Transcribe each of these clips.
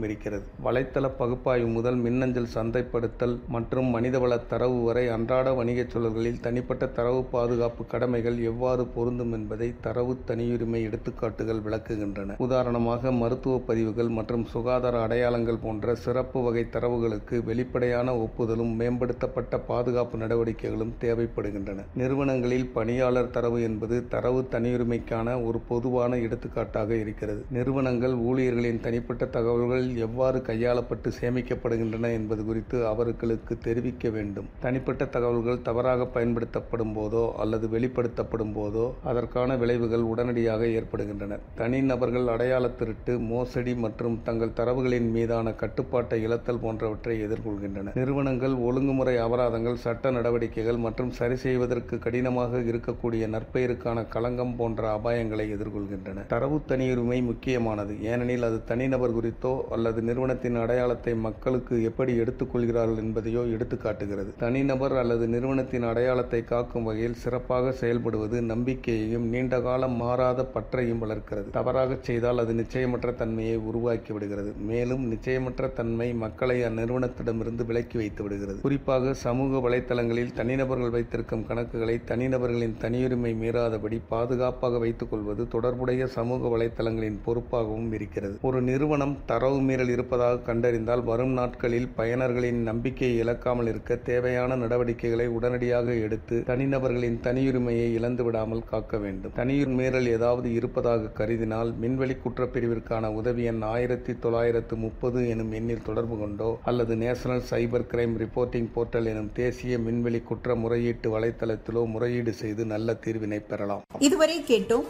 பொறுப்பாகவும் இருக்கிறது வலைத்தள பகுப்பாய்வு முதல் மின்னஞ்சல் சந்தைப்படுத்தல் மற்றும் மனிதவள தரவு வரை அன்றாட வணிகச் சூழல்களில் தனிப்பட்ட தரவு பாதுகாப்பு கடமைகள் எவ்வாறு பொருந்தும் என்பதை தரவு தனியுரிமை எடுத்துக்காட்டுகள் விளக்குகின்றன உதாரணமாக மருத்துவ பதிவுகள் மற்றும் சுகாதார அடையாளங்கள் போன்ற சிறப்பு வகை தரவுகளுக்கு வெளிப்படையான ஒப்புதலும் மேம்படுத்தப்பட்ட பாதுகாப்பு நடவடிக்கைகளும் தேவைப்படுகின்றன நிறுவனங்களில் பணியாளர் தரவு என்பது தரவு தனியுரிமைக்கான ஒரு பொதுவான எடுத்துக்காட்டாக இருக்கிறது நிறுவனங்கள் ஊழியர்களின் தனிப்பட்ட தகவல்கள் எவ்வாறு கையாளப்பட்டு சேமிக்கப்படுகின்றன என்பது குறித்து அவர்களுக்கு தெரிவிக்க வேண்டும் தனிப்பட்ட தகவல்கள் தவறாக பயன்படுத்தப்படும் போதோ அல்லது வெளிப்படுத்தப்படும் போதோ அதற்கான விளைவுகள் உடனடியாக ஏற்படுகின்றன தனிநபர்கள் அடையாள திருட்டு மோசடி மற்றும் தங்கள் தரவுகளின் மீதான கட்டுப்பாட்டை இழத்தல் போன்றவற்றை எதிர்கொள்கின்றன நிறுவனங்கள் ஒழுங்குமுறை அபராதங்கள் சட்ட நடவடிக்கைகள் மற்றும் சரி செய்வதற்கு கடினமாக இருக்கக்கூடிய நற்பெயருக்கான களங்கம் போன்ற அபாயங்களை எதிர்கொள்கின்றன தரவு தனியுரிமை முக்கியமானது ஏனெனில் அது தனிநபர் குறித்தோ அல்லது நிறுவனத்தின் அடையாளத்தை மக்களுக்கு எப்படி எடுத்துக்கொள்கிறார்கள் என்பதையோ எடுத்துக்காட்டுகிறது தனிநபர் அல்லது நிறுவனத்தின் அடையாளத்தை காக்கும் வகையில் சிறப்பாக செயல்படுவது நம்பிக்கையையும் நீண்டகால மாறாத பற்றையும் வளர்க்கிறது தவறாக செய்தால் அது நிச்சயமற்ற தன்மையை உருவாக்கி விடுகிறது மேலும் நிச்சயமற்ற தன்மை மக்களை அந்நிறுவனத்திடமிருந்து விலக்கி வைத்து விடுகிறது குறிப்பாக சமூக வலைத்தளங்களில் தனிநபர்கள் வைத்திருக்கும் கணக்குகளை தனிநபர்களின் தனியுரிமை மீறாதபடி பாதுகாப்பாக வைத்துக் கொள்வது தொடர்புடைய சமூக வலைத்தளங்களின் பொறுப்பாகவும் இருக்கிறது ஒரு நிறுவனம் தரவு மீறல் இருப்பதாக கண்டறிந்தால் வரும் நாட்களில் பயனர்களின் நம்பிக்கையை இழக்காமல் இருக்க தேவையான நடவடிக்கைகளை உடனடியாக எடுத்து தனிநபர்களின் தனியுரிமையை இழந்து விடாமல் காக்க வேண்டும் தனியுரிமை மீறல் ஏதாவது இருப்பதாக கருதினால் மின்வெளி குற்றப்பிரிவிற்கான உதவி எண் ஆயிரத்தி தொள்ளாயிரத்து முப்பது எனும் எண்ணில் தொடர்பு கொண்டோ அல்லது national cyber crime reporting portal எனும் தேசிய மின்வெளி குற்ற முறையீட்டு வலைத்தளத்திலோ முறையீடு செய்து நல்ல தீர்வினை பெறலாம் இதுவரை கேட்டோம்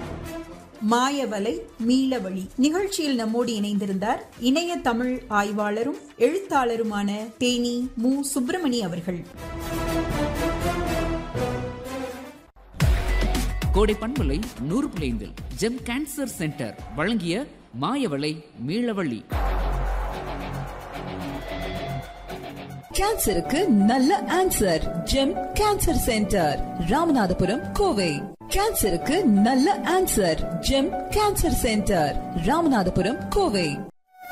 மாயவலை மீளவழி நிகழ்ச்சியில் நம்மோடு இணைந்திருந்தார் இணைய தமிழ் ஆய்வாளரும் எழுத்தாளருமான தேனி மு சுப்பிரமணி அவர்கள் கோடை பண்பலை நூறு பிளைந்தில் ஜெம் கேன்சர் சென்டர் வழங்கிய மாயவளை மீளவள்ளி கேன்சருக்கு நல்ல answer GEM cancer centre Ramanathapuram Kovai கேன்சருக்கு நல்ல answer GEM cancer centre Ramanathapuram Kovai